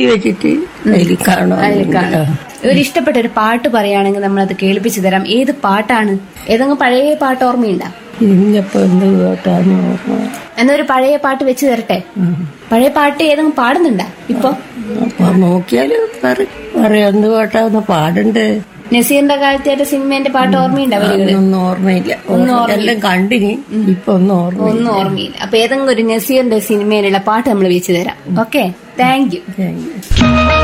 T V വെച്ചിട്ട് അതിൽ കാണും അതിൽ കാണും ഒരു ഇഷ്ടപ്പെട്ട ഒരു പാട്ട് പറയുകയാണെങ്കിൽ നമ്മൾ അത് കേൾപ്പിച്ചു തരാം ഏത് പാട്ടാണ് ഏതെങ്കിലും പഴയ പാട്ട് ഓർമ്മയുണ്ടോ ഇന്നിപ്പോ എന്ത് കേട്ടാന്ന് ഓർമ്മ എന്നാ ഒരു പഴയ പാട്ട് വെച്ച് തരട്ടെ പഴയ പാട്ട് ഏതെങ്കിലും പാടുന്നുണ്ടാ ഇപ്പൊ അപ്പൊ നോക്കിയാല് പറ- പറയാം എന്ത് കേട്ടാന്ന് പാടണ്ട് നസീറിന്റെ കാലത്തെ സിനിമേന്റെ പാട്ട് ഓർമ്മയുണ്ടോ വരികള് ഒന്നും ഓർമ്മയില്ല എല്ലാം കണ്ടിനി ഇപ്പൊ ഒന്നും ഓർമ്മ ഒന്നും ഓർമ്മയില്ല അപ്പൊ ഏതെങ്കിലും ഒരു നസീറിന്റെ സിനിമയിലുള്ള പാട്ട് നമ്മൾ വെച്ച് തരാം okay thank you thank U